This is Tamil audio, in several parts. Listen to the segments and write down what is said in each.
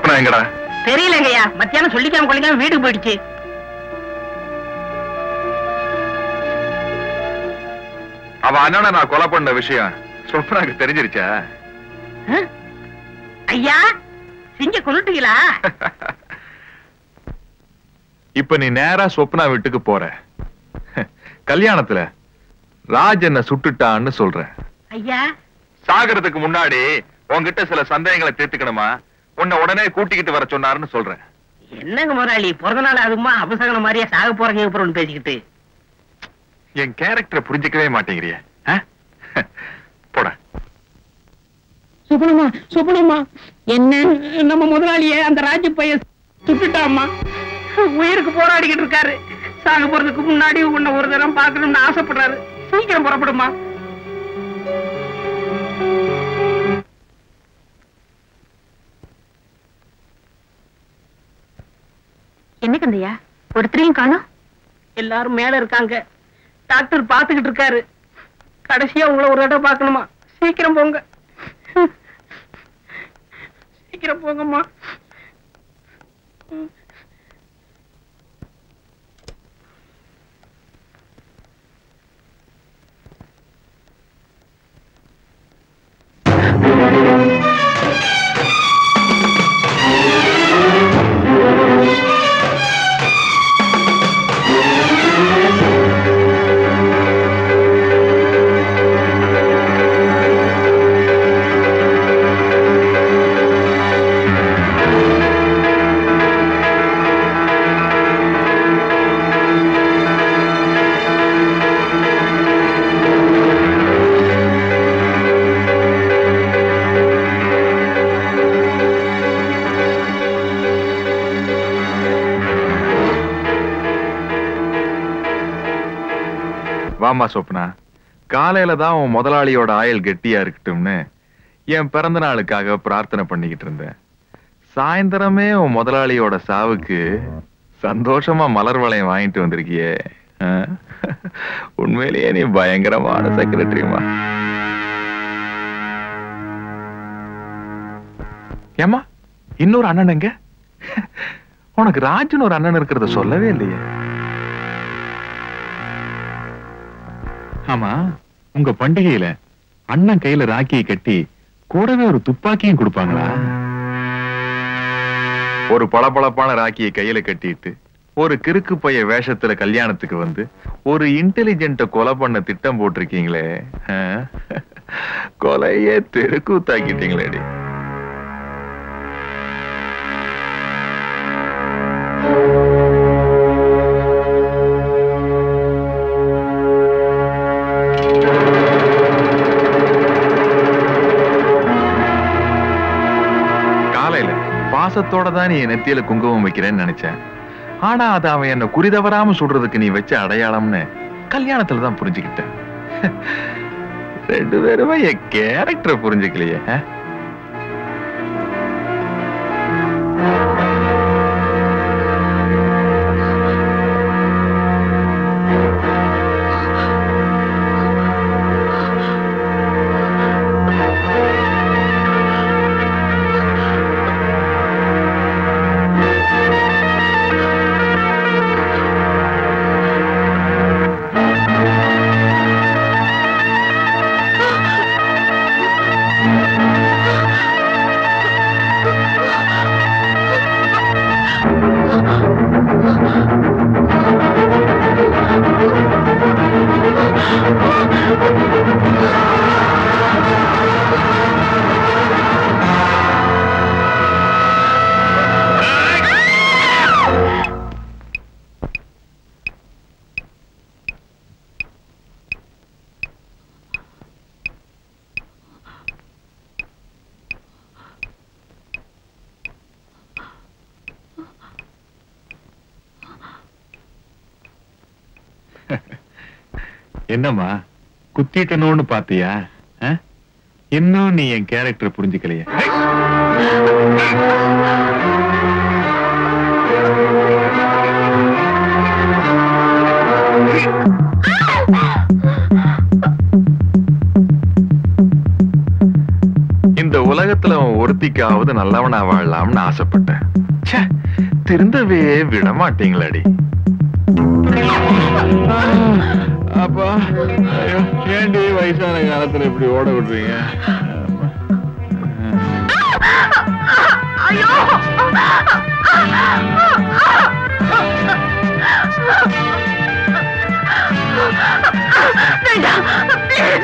சொப்னா எங்கடா தெரியலங்கய்யா மத்தியானம் சொல்லிக்காம கொள்ளிக்காம வீட்டுக்கு போயிடுச்சு அவ அண்ணனை நான் கொலை பண்ண விஷயம் சொப்னாக்கு தெரிஞ்சிருச்சா ஆ? ஐயா சிங்க கொண்டுட்டீங்களா இப்ப நீ நேரா சொப்னா வீட்டுக்கு போற கல்யாணத்துல ராஜ் என்ன சுட்டுட்டான்னு சொல்ற ஐயா சாகறதுக்கு முன்னாடி உன்கிட்ட சில சந்தேகங்களை தீர்த்துக்கணுமா உன்னை உடனே கூட்டிக்கிட்டு வர சொன்னாருன்னு சொல்றேன் என்னங்க முதலாளி பிறந்த நாள் அதுமா அபசகன மாதிரியா சாக போறீங்க அப்புறம் பேசிக்கிட்டு என் கேரக்டரை புரிஞ்சுக்கவே மாட்டேங்கிறிய போட சுகுணமா சுகுணமா என்ன நம்ம முதலாளிய அந்த ராஜ பையன் சுட்டுட்டாமா உயிருக்கு போராடிக்கிட்டு இருக்காரு சாக போறதுக்கு முன்னாடி உன்னை ஒரு தரம் பார்க்கணும்னு ஆசைப்படுறாரு சீக்கிரம் புறப்படுமா என்ன கந்தையா ஒருத்தரையும் காணோம் எல்லாரும் மேல இருக்காங்க டாக்டர் பாத்துக்கிட்டு இருக்காரு கடைசியா உங்களை ஒரு தடவை பார்க்கணுமா சீக்கிரம் போங்க சீக்கிரம் போங்கம்மா வாமா சொப்னா காலையில தான் உன் முதலாளியோட ஆயுள் கெட்டியா இருக்கட்டும்னு என் பிறந்த நாளுக்காக பிரார்த்தனை பண்ணிக்கிட்டு இருந்தேன் சாயந்தரமே உன் முதலாளியோட சாவுக்கு சந்தோஷமா மலர் வளையம் வாங்கிட்டு வந்திருக்கியே ஆ? உண்மையிலேயே நீ பயங்கரமான செக்ரட்டரிமா ஏமா இன்னொரு அண்ணன் எங்க உனக்கு ராஜுன்னு ஒரு அண்ணன் இருக்கிறத சொல்லவே இல்லையே ஆமா உங்க பண்டிகையில அண்ணன் கையில ராக்கியை கட்டி கூடவே ஒரு துப்பாக்கியும் கொடுப்பாங்களா ஒரு பளபளப்பான ராக்கியை கையில கட்டிட்டு ஒரு கிறுக்கு பைய வேஷத்துல கல்யாணத்துக்கு வந்து ஒரு இன்டெலிஜென்ட்ட கொலை பண்ண திட்டம் போட்டிருக்கீங்களே ஆ? கொலையே தெருக்கூத்தாக்கிட்டீங்களேடி காலையில பாசத்தோட தான் நீ என் நெத்தியில குங்குமம் வைக்கிறேன்னு நினைச்சேன் ஆனா அது அவன் என்ன குறிதவராம சுடுறதுக்கு நீ வச்ச அடையாளம்னு கல்யாணத்துல தான் புரிஞ்சுக்கிட்டேன் ரெண்டு பேருமே என் கேரக்டரை புரிஞ்சுக்கலையே ஆ? என்னம்மா குத்திட்டணும்னு பாத்தியா ஆ? இன்னும் நீ என் கேரக்டர் புரிஞ்சுக்கலையே இந்த உலகத்துல அவன் ஒருத்திக்காவது நல்லவனா வாழலாம்னு ஆசைப்பட்டேன் ச்சே, திருந்தவே விட மாட்டீங்களாடி அப்பா ஐயோ ஏண்டி வயசான காலத்துல இப்படி ஓட விடுறீங்க ஐயோ வேண்டாம் ப்ளீஸ்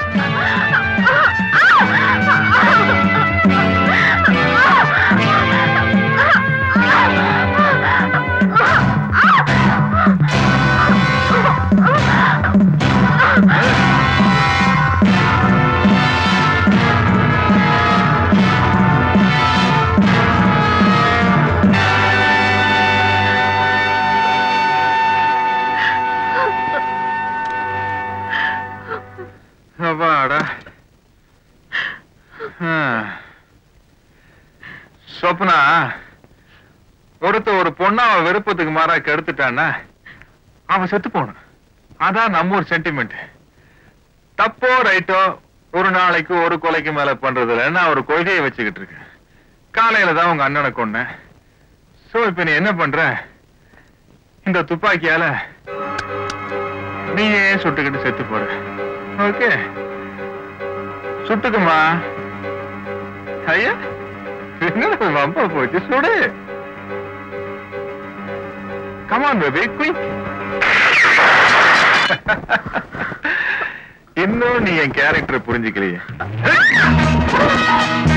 அப்பாடா ஆ. சொப்னா ஒருத்த ஒரு பொண்ண அவன் விருப்பத்துக்கு மாறா கெடுத்துட்டான்னா அவன் செத்து போகணும் அதான் நம்ம ஒரு சென்டிமெண்ட் தப்போ ரைட்டோ ஒரு நாளைக்கு ஒரு கொலைக்கு மேல பண்றதுல நான் ஒரு கொள்கையை வச்சுக்கிட்டு இருக்கேன் காலையில தான் உங்க அண்ணனை கொன்னேன் சோ இப்ப நீ என்ன பண்ற இந்த துப்பாக்கியால நீயே சுட்டுக்கிட்டு செத்து போற ஓகே சுட்டுக்குமா ஐயா என்னடா வம்பா போச்சு சுடு கமான் பேபி குயிக் இன்னும் நீ என் கேரக்டரை புரிஞ்சுக்கலையே